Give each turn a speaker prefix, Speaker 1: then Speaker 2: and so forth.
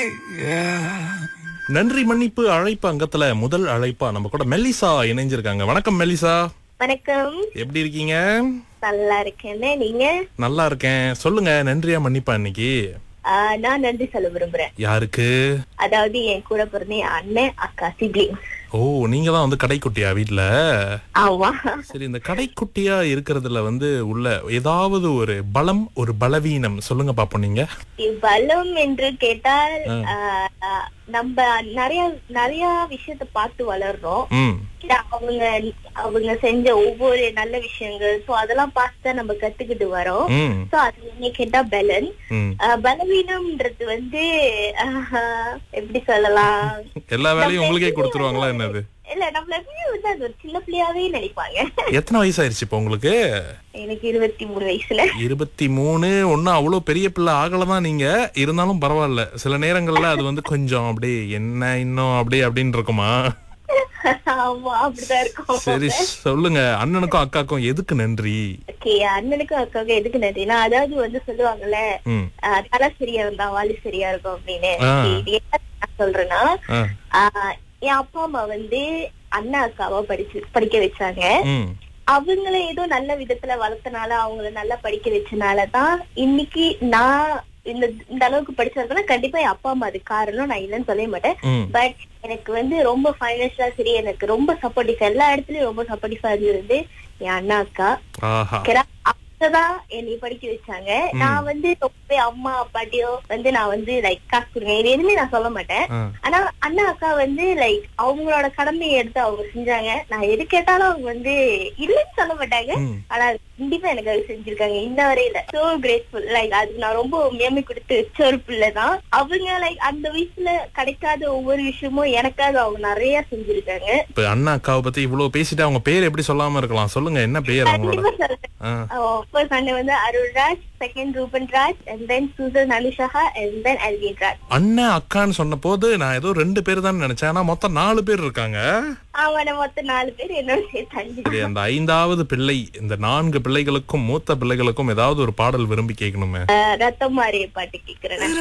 Speaker 1: நன்றி மன்னிப்பு அழைப்பு அங்கத்துல முதல் அழைப்பா நம்ம கூட மெல்லிசா இணைஞ்சிருக்காங்க வணக்கம் மெல்லிசா
Speaker 2: வணக்கம்
Speaker 1: எப்படி இருக்கீங்க
Speaker 2: நல்லா இருக்கேன்னு நீங்க
Speaker 1: நல்லா இருக்கேன் சொல்லுங்க நன்றியா மன்னிப்பா இன்னைக்கு
Speaker 2: ஆஹ், நான் நன்றி சொல்ல விரும்புறேன்
Speaker 1: யாருக்கு
Speaker 2: அதாவது என் கூட பிறந்த என் அண்ணன் அக்கா சிப்ளிங்ஸ்
Speaker 1: ஓ நீங்க தான் வந்து கடைக்குட்டியா வீட்ல
Speaker 2: ஆமா
Speaker 1: சரி இந்த கடைக்குட்டியா இருக்கிறதுல வந்து உள்ள ஏதாவது ஒரு பலம் ஒரு பலவீனம் சொல்லுங்க பாப்போம் நீங்க
Speaker 2: பலம் என்று கேட்டால் ஆஹ், நம்ம நிறைய நிறைய விஷயத்த பார்த்து வளர்றோம்
Speaker 1: ம்
Speaker 2: இல்ல, அவங்க அவங்க செஞ்ச ஒவ்வொரு நல்ல விஷயங்கள் சோ அதெல்லாம் பார்த்து தான் நம்ம கத்துக்கிட்டு வரோம்
Speaker 1: ம்
Speaker 2: சோ அது என்ன கேட்டா பலன்
Speaker 1: ம்
Speaker 2: ஆஹ், பலவீனம்ன்றது வந்து ஆஹ், எப்படி சொல்லலாம்
Speaker 1: எல்லா வேலையும் உங்களுக்கே கொடுத்துருவாங்களா என்னது
Speaker 2: இல்ல நம்மள எப்பயுமே வந்து அது ஒரு சின்ன பிள்ளையாவே நினைப்பாங்க
Speaker 1: எத்தனை வயசு ஆயிருச்சு இப்போ உங்களுக்கு
Speaker 2: எனக்கு இருபத்தி மூணு வயசுல
Speaker 1: இருபத்தி மூணு ஒன்னும் அவ்வளவு பெரிய பிள்ளை ஆகலதான் நீங்க இருந்தாலும் பரவாயில்ல சில நேரங்கள்ல அது வந்து கொஞ்சம் அப்படியே என்ன இன்னும் அப்படியே அப்படின்னு இருக்குமா
Speaker 2: ஆமா அப்படிதான் இருக்கும்
Speaker 1: சரி சொல்லுங்க அண்ணனுக்கும் அக்காக்கும் எதுக்கு நன்றி
Speaker 2: ஓகே அண்ணனுக்கும் அக்காவுக்கும் எதுக்கு நன்றினா அதாவது வந்து சொல்லுவாங்கல்ல
Speaker 1: ம்
Speaker 2: ஆஹ், தலை சரியா இருந்தா வாலி சரியா இருக்கும் அப்படின்னு
Speaker 1: ஆ.
Speaker 2: இது என்ன நான் சொல்றேன்னா
Speaker 1: ஆ,
Speaker 2: ஆஹ், என் அப்பா அம்மா வந்து அண்ணா அக்காவா படிச்சு படிக்க வச்சாங்க
Speaker 1: ம்
Speaker 2: அவங்கள ஏதோ நல்ல விதத்துல வளர்த்தனால அவங்கள நல்லா படிக்க வச்சனாலதான் இன்னைக்கு நான் இந்த இந்த அளவுக்கு படிச்சிருக்கேன்னா கண்டிப்பா என் அப்பா அம்மா அது காரணம் நான் இல்லைன்னு சொல்லவே மாட்டேன்
Speaker 1: ம்
Speaker 2: பட் எனக்கு வந்து ரொம்ப ஃபைனான்ஷியலா சரி எனக்கு ரொம்ப சப்போர்ட்டிவ் எல்லா இடத்துலயும் ரொம்ப சப்போர்ட்டிவா இருந்தது என் அண்ணா அக்கா
Speaker 1: ஆஹா
Speaker 2: ஓகேடா? அவங்கதான் என்னை படிக்க வச்சாங்க நான் வந்து ரொம்ப அம்மா அப்பாட்டியோ வந்து நான் வந்து லைக் காசு கொடுங்க இது எதுவுமே நான் சொல்ல மாட்டேன்
Speaker 1: ஆ,
Speaker 2: ஆனா அண்ணா அக்கா வந்து லைக் அவங்களோட கடமையை எடுத்து அவங்க செஞ்சாங்க நான் எது கேட்டாலும் அவங்க வந்து இல்லைன்னு சொல்ல மாட்டாங்க
Speaker 1: ம்
Speaker 2: ஆனா அது கண்டிப்பா எனக்கு அது செஞ்சிருக்காங்க இந்த வரையில சோ கிரேட்ஃபுல் லைக் அதுக்கு நான் ரொம்ப மேன்மை கொடுத்து வச்ச ஒரு பிள்ளைதான் அவங்க லைக் அந்த வயசுல கிடைக்காத ஒவ்வொரு விஷயமும் எனக்காக அவங்க நிறைய செஞ்சிருக்காங்க
Speaker 1: இப்ப அண்ணா அக்காவை பத்தி இவ்வளவு பேசிட்டு அவங்க பேர் எப்படி சொல்லாம இருக்கலாம் சொல்லுங்க என்ன பேர் அவங்களோட
Speaker 2: கண்டிப்பா சொல்றேன்
Speaker 1: ஆ,
Speaker 2: ஃபர்ஸ்ட் அண்ணன் வந்து Arulraj second Ruban Raj and then Susan Anusha and then Alwin Raj
Speaker 1: அண்ணன் அக்கான்னு சொன்ன போது நான் ஏதோ ரெண்டு பேர் தான் நினைச்சேன் ஆனா மொத்தம் நாலு பேர் இருக்காங்க
Speaker 2: அவன மொத்தம் நாலு பேர் என்னோட சேர்த்து அஞ்சு
Speaker 1: சரி அந்த ஐந்தாவது பிள்ளை இந்த நான்கு பிள்ளைகளுக்கும் மூத்த பிள்ளைகளுக்கும் ஏதாவது ஒரு பாடல் விரும்பி கேட்கணுமே
Speaker 2: ரத்தம் மாறிய பாட்டு கேக்குறேன்